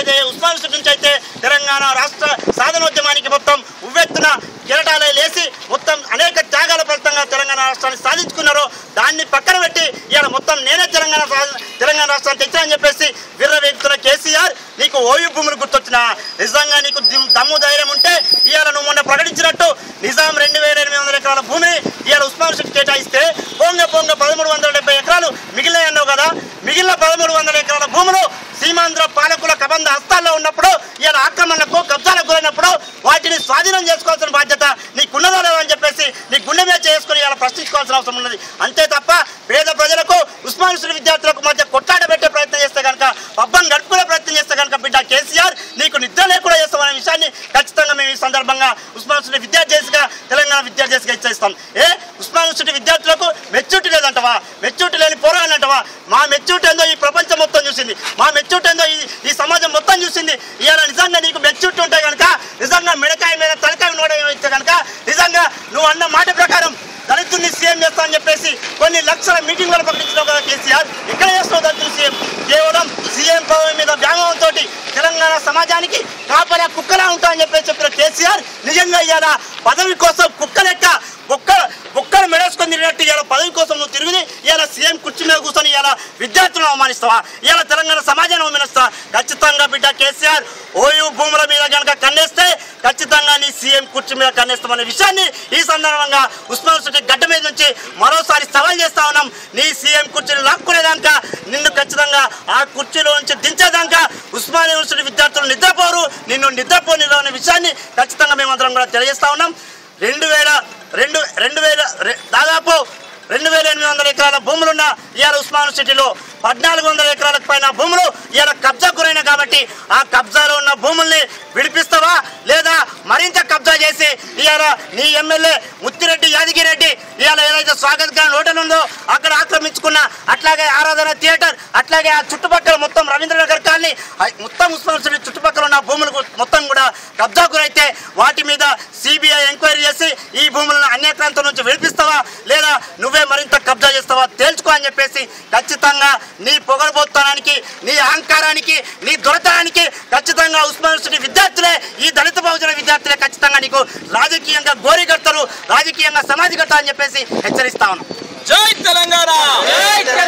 అయితే ఉస్మాన్ యూనివర్సిటీ నుంచి అయితే తెలంగాణ రాష్ట్ర సాధనోద్యమానికి మొత్తం ఉవ్వెత్తున కిరటాలే లేసి మొత్తం అనేక త్యాగాల ఫలితంగా తెలంగాణ రాష్ట్రాన్ని సాధించుకున్నారో దాన్ని పక్కన పెట్టి ఇవాళ మొత్తం నేనే తెలంగాణ సా- తెలంగాణ రాష్ట్రాన్ని తెచ్చానని చెప్పేసి విర్రవేగుతున్న కేసీఆర్ నీకు ఓయూ భూములు గుర్తొచ్చిన నిజంగా నీకు దిమ్- దమ్ము ధైర్యం ఉంటే ఇవాళ నువ్వు మొన్న ప్రకటించినట్టు నిజాం రెండు వేల ఎనిమిది వందల ఎకరాల భూమిని ఇవాళ ఉస్మాన్ యూనివర్సిటీ కేటాయిస్తే పొంగ పొంగ పదమూడు వందల డెబ్బై ఎకరాలు మిగిలినాయి అన్నావు కదా మిగిలిన పదమూడు వందల ఎకరాల భూములు సీమాంధ్ర పాలకుల కబంధ హస్తాల్లో ఉన్నప్పుడు ఇలా ఆక్రమణలకు కబ్జాలకు గురైనప్పుడు వాటిని స్వాధీనం చేసుకోవాల్సిన బాధ్యత నీకున్నదా లేదా అని చెప్పేసి నీ గుండె మీద చేసుకుని ఇలా ప్రశ్నించుకోవాల్సిన అవసరం ఉన్నది అంతే తప్ప పేద ప్రజలకు ఉస్మాన్ యూనివర్సిటీ విద్యార్థులకు మధ్య కొట్లాట పెట్టే ప్రయత్నం చేస్తే కనుక పబ్బం గడుపుకునే ప్రయత్నం చేస్తే కనుక బిడ్డ కేసీఆర్ నీకు నిద్ర లేకుండా చేస్తామనే విషయాన్ని ఖచ్చితంగా మేము ఈ సందర్భంగా ఉస్మాన్ యూనివర్సిటీ విద్యార్థిగా తెలంగాణ విద్యార్థిగా ఇచ్చేస్తాం ఏ ఉస్మాన్ యూనివర్సిటీ విద్యార్థులకు మెచ్యూరిటీ లేదంటవా మెచ్యూరిటీ లేని పోరాడు అంటవా మా మెచ్యూరిటీ ఏందో ఈ ప్రపంచం మొత్తం చూసింది మా మెచ్యూరిటీ ఏందో ఈ ఈ సమాజం మొత్తం చూసింది ఇవాళ నిజంగా నీకు మెచ్యూరిటీ ఉంటే కనుక నిజంగా మిడకాయ మీద తలకాయ నోడడం ఇస్తే కనుక నిజంగా నువ్వు అన్న మాట ప్రకారం దళితుల్ని సీఎం చేస్తా అని చెప్పేసి కొన్ని లక్షల మీటింగ్లు ప్రకటించినావు కదా కేసీఆర్ ఇక్కడ చేస్తున్నావు దళితులు సీఎం కేవలం సీఎం పదవి మీద వ్యామోహంతో తెలంగాణ సమాజానికి కాపలా కుక్కలా ఉంటా అని చెప్పేసి చెప్పిన కేసీఆర్ నిజంగా ఇవాళ పదవి కోసం కుక్క లెక్క ఒక్క ఒక్కరు మెడేసుకొని తిరిగినట్టు ఇవాళ పదవి కోసం నువ్వు తిరిగి ఇవాళ సీఎం కుర్చీ మీద కూర్చొని ఇవాళ విద్యార్థులను అవమానిస్తావా ఇవాళ తెలంగాణ సమాజాన్ని అవమానిస్తావా ఖచ్చితంగా బిడ్డ కేసీఆర్ ఓయూ భూముల మీద కనుక కన్నేస్తే ఖచ్చితంగా నీ సీఎం కుర్చీ మీద కన్నేస్తామనే విషయాన్ని ఈ సందర్భంగా ఉస్మాన్ యూనివర్సిటీ గడ్డ మీద నుంచి మరోసారి సవాల్ చేస్తా ఉన్నాం నీ సీఎం కుర్చీని లాక్కునేదాకా నిన్ను ఖచ్చితంగా ఆ కుర్చీలో నుంచి దించేదాకా ఉస్మాన్ యూనివర్సిటీ విద్యార్థులు నిద్రపోరు నిన్ను నిద్రపోనిరు అనే విషయాన్ని ఖచ్చితంగా మేమందరం కూడా తెలియజేస్తా ఉన్నాం రెండు వేల రెండు రెండు వేల రె- దాదాపు రెండు వేల ఎనిమిది వందల ఎకరాల భూములున్న ఇవాళ ఉస్మాన్ సిటీలో పద్నాలుగు వందల ఎకరాలకు పైన భూములు ఇవాళ కబ్జా గురైన కాబట్టి ఆ కబ్జాలో ఉన్న భూముల్ని విడిపిస్తావా లేదా మరింత కబ్జా చేసి ఇవాళ నీ ఎమ్మెల్యే ముత్తిరెడ్డి యాదగిరెడ్డి ఇవాళ ఏదైతే స్వాగత్ గ్రాండ్ హోటల్ ఉందో అక్కడ ఆక్రమించుకున్న అట్లాగే ఆరాధన థియేటర్ అట్లాగే ఆ చుట్టుపక్కల మొత్తం రవీంద్రనగర్ కాలనీ ఆ మొత్తం ఉస్మాన్ సిటీ చుట్టుపక్కల ఉన్న భూములు గు- మొత్తం కూడా కబ్జా గురైతే వాటి మీద సిబిఐ ఎంక్వైరీ చేసి ఈ భూములను అన్యక్రాంతం నుంచి విడిపిస్తావా లేదా నువ్వే మరింత కబ్జా చేస్తావా తేల్చుకో అని చెప్పేసి ఖచ్చితంగా నీ పొగరబోత్తనానికి నీ అహంకారానికి నీ దొరతనానికి ఖచ్చితంగా ఉస్మాన్ యూనివర్సిటీ విద్యార్థులే ఈ దళిత బహుజన విద్యార్థులే ఖచ్చితంగా నీకు రాజకీయంగా గోరిగడతారు రాజకీయంగా సమాధిగడతారు అని చెప్పేసి హెచ్చరిస్తా ఉన్నాం జై తెలంగాణ